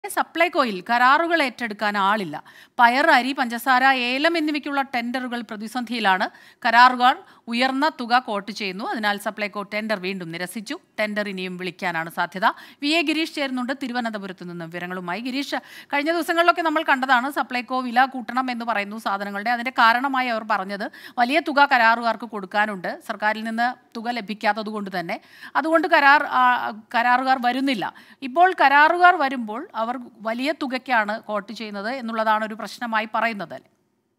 സപ്ലൈകോയിൽ കരാറുകൾ ഏറ്റെടുക്കാൻ ആളില്ല പയർ അരി പഞ്ചസാര ഏലം എന്നിവയ്ക്കുള്ള ടെൻഡറുകൾ പ്രതിസന്ധിയിലാണ് കരാറുകാർ ഉയർന്ന തുക കോട്ട് ചെയ്യുന്നു അതിനാൽ സപ്ലൈകോ ടെൻഡർ വീണ്ടും നിരസിച്ചു ടെൻഡർ ഇനിയും വിളിക്കാനാണ് സാധ്യത വി എ ഗിരീഷ് ചേരുന്നുണ്ട് തിരുവനന്തപുരത്ത് നിന്ന് വിവരങ്ങളുമായി ഗിരീഷ് കഴിഞ്ഞ ദിവസങ്ങളിലൊക്കെ നമ്മൾ കണ്ടതാണ് സപ്ലൈകോ വില കൂട്ടണം എന്ന് പറയുന്നു സാധനങ്ങളുടെ അതിന്റെ കാരണമായി അവർ പറഞ്ഞത് വലിയ തുക കരാറുകാർക്ക് കൊടുക്കാനുണ്ട് സർക്കാരിൽ നിന്ന് തുക ലഭിക്കാത്തത് കൊണ്ട് തന്നെ അതുകൊണ്ട് കരാർ ആ, കരാറുകാർ വരുന്നില്ല ഇപ്പോൾ കരാറുകാർ വരുമ്പോൾ അവർ വലിയ തുകയ്ക്കാണ് കോട്ട് ചെയ്യുന്നത് എന്നുള്ളതാണ് ഒരു പ്രശ്നമായി പറയുന്നത് അല്ലേ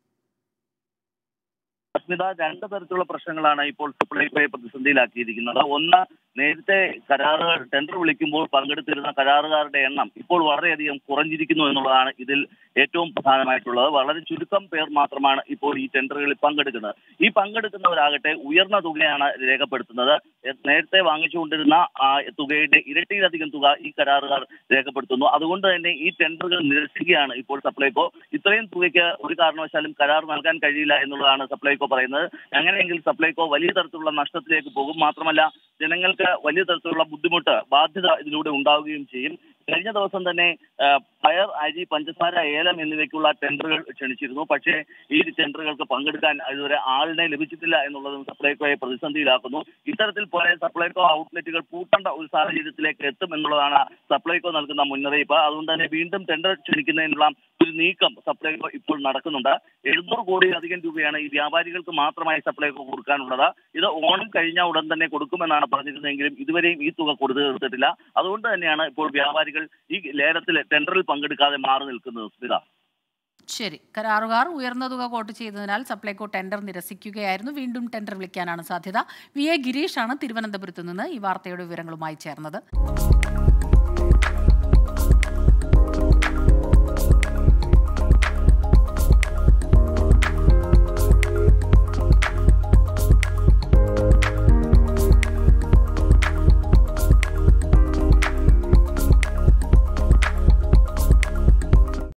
അസ്മിത രണ്ട് തരത്തിലുള്ള പ്രശ്നങ്ങളാണ് ഇപ്പോൾ സപ്ലൈകോയെ പ്രതിസന്ധിയിലാക്കിയിരിക്കുന്നത് ഒന്ന് നേരത്തെ കരാറുകൾ ടെൻഡർ വിളിക്കുമ്പോൾ പങ്കെടുത്തിരുന്ന കരാറുകാരുടെ എണ്ണം ഇപ്പോൾ വളരെയധികം കുറഞ്ഞിരിക്കുന്നു എന്നുള്ളതാണ് ഇതിൽ ഏറ്റവും പ്രധാനമായിട്ടുള്ളത് വളരെ ചുരുക്കം പേർ മാത്രമാണ് ഇപ്പോൾ ഈ ടെൻഡറുകളിൽ പങ്കെടുക്കുന്നത് ഈ പങ്കെടുക്കുന്നവരാകട്ടെ ഉയർന്ന തുകയാണ് രേഖപ്പെടുത്തുന്നത് എ- നേരത്തെ വാങ്ങിച്ചുകൊണ്ടിരുന്ന ആ തുകയുടെ ഇരട്ടിയിലധികം തുക ഈ കരാറുകാർ രേഖപ്പെടുത്തുന്നു അതുകൊണ്ട് തന്നെ ഈ ടെൻഡറുകൾ നിരസിക്കുകയാണ് ഇപ്പോൾ സപ്ലൈകോ ഇത്രയും തുകയ്ക്ക് ഒരു കാരണവശാലും കരാർ നൽകാൻ കഴിയില്ല എന്നുള്ളതാണ് സപ്ലൈകോ പറയുന്നത് അങ്ങനെയെങ്കിൽ സപ്ലൈകോ വലിയ തരത്തിലുള്ള നഷ്ടത്തിലേക്ക് പോകും മാത്രമല്ല ജനങ്ങൾക്ക് വലിയ തരത്തിലുള്ള ബുദ്ധിമുട്ട് ബാധ്യത ഇതിലൂടെ ഉണ്ടാവുകയും ചെയ്യും കഴിഞ്ഞ ദിവസം തന്നെ ആ, പയർ അരി പഞ്ചസാര ഏലം എന്നിവയ്ക്കുള്ള ടെൻഡറുകൾ ക്ഷണിച്ചിരുന്നു പക്ഷേ ഈ ടെൻഡറുകൾക്ക് പങ്കെടുക്കാൻ ഇതുവരെ ആളിനെ ലഭിച്ചിട്ടില്ല എന്നുള്ളതും സപ്ലൈകോയെ പ്രതിസന്ധിയിലാക്കുന്നു ഇത്തരത്തിൽ പോലെ സപ്ലൈകോ ഔട്ട്ലെറ്റുകൾ പൂട്ടേണ്ട ഒരു സാഹചര്യത്തിലേക്ക് എത്തും എന്നുള്ളതാണ് സപ്ലൈകോ നൽകുന്ന മുന്നറിയിപ്പ് അതുകൊണ്ട് തന്നെ വീണ്ടും ടെൻഡർ ക്ഷണിക്കുന്നതിനുള്ള ഒരു നീക്കം സപ്ലൈകോ ഇപ്പോൾ നടക്കുന്നുണ്ട് എഴുന്നൂറ് കോടിയിലധികം രൂപയാണ് ഈ വ്യാപാരികൾക്ക് മാത്രമായി സപ്ലൈകോ കൊടുക്കാനുള്ളത് ഇത് ഓണം കഴിഞ്ഞ ഉടൻ തന്നെ കൊടുക്കുമെന്നാണ് പറഞ്ഞിരുന്നതെങ്കിലും ഇതുവരെയും ഈ തുക കൊടുത്തു തീർത്തിട്ടില്ല അതുകൊണ്ട് തന്നെയാണ് ഇപ്പോൾ വ്യാപാരികൾ ഈ ലേലത്തിൽ ടെൻഡറിൽ പങ്കെടുക്കാതെ മാറി നിൽക്കുന്നത് സ്മിത ശരി കരാറുകാർ ഉയർന്ന തുക കോട്ട് ചെയ്തതിനാൽ സപ്ലൈകോ ടെൻഡർ നിരസിക്കുകയായിരുന്നു വീണ്ടും ടെൻഡർ വിളിക്കാനാണ് സാധ്യത വി എ ഗിരീഷാണ് തിരുവനന്തപുരത്ത് നിന്ന് ഈ വാർത്തയുടെ വിവരങ്ങളുമായി ചേർന്നത്